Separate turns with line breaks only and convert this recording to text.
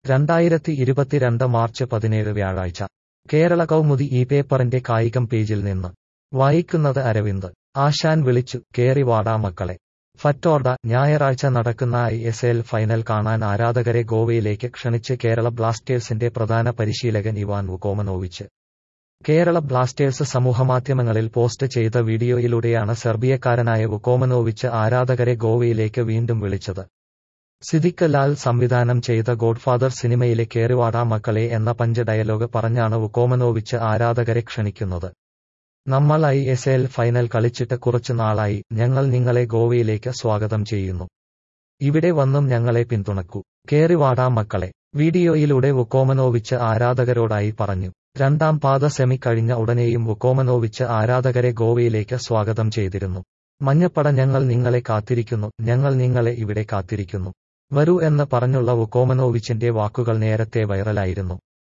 രണ്ടായിരത്തി ഇരുപത്തിരണ്ട് മാർച്ച് പതിനേഴ് വ്യാഴാഴ്ച കേരള കൗമുദി ഈ പേപ്പറിന്റെ കായികം പേജിൽ നിന്ന് വായിക്കുന്നത് അരവിന്ദ് ആശാൻ വിളിച്ചു കേറി വാടാ മക്കളെ ഫറ്റോർഡ ഞായറാഴ്ച നടക്കുന്ന ഐ എസ് എൽ ഫൈനൽ കാണാൻ ആരാധകരെ ഗോവയിലേക്ക് ക്ഷണിച്ച് കേരള ബ്ലാസ്റ്റേഴ്സിന്റെ പ്രധാന പരിശീലകൻ ഇവാൻ വുക്കോമനോവിച്ച് കേരള ബ്ലാസ്റ്റേഴ്സ് സമൂഹമാധ്യമങ്ങളിൽ പോസ്റ്റ് ചെയ്ത വീഡിയോയിലൂടെയാണ് സെർബിയക്കാരനായ വുക്കോമനോവിച്ച് ആരാധകരെ ഗോവയിലേക്ക് വീണ്ടും വിളിച്ചത് സിദിക്ക് ലാൽ സംവിധാനം ചെയ്ത ഗോഡ്ഫാദർ സിനിമയിലെ കേറിവാടാ മക്കളെ എന്ന പഞ്ച് ഡയലോഗ് പറഞ്ഞാണ് വുക്കോമനോവിച്ച് ആരാധകരെ ക്ഷണിക്കുന്നത് നമ്മൾ ഐ എസ് എൽ ഫൈനൽ കളിച്ചിട്ട് കുറച്ചു നാളായി ഞങ്ങൾ നിങ്ങളെ ഗോവയിലേക്ക് സ്വാഗതം ചെയ്യുന്നു ഇവിടെ വന്നും ഞങ്ങളെ പിന്തുണക്കൂ കേറിവാടാ മക്കളെ വീഡിയോയിലൂടെ വുക്കോമനോവിച്ച് ആരാധകരോടായി പറഞ്ഞു രണ്ടാം പാദ സെമി കഴിഞ്ഞ ഉടനെയും വുക്കോമനോവിച്ച് ആരാധകരെ ഗോവയിലേക്ക് സ്വാഗതം ചെയ്തിരുന്നു മഞ്ഞപ്പട ഞങ്ങൾ നിങ്ങളെ കാത്തിരിക്കുന്നു ഞങ്ങൾ നിങ്ങളെ ഇവിടെ കാത്തിരിക്കുന്നു വരൂ എന്ന് പറഞ്ഞുള്ള വുക്കോമനോവിച്ചിന്റെ വാക്കുകൾ നേരത്തെ വൈറലായിരുന്നു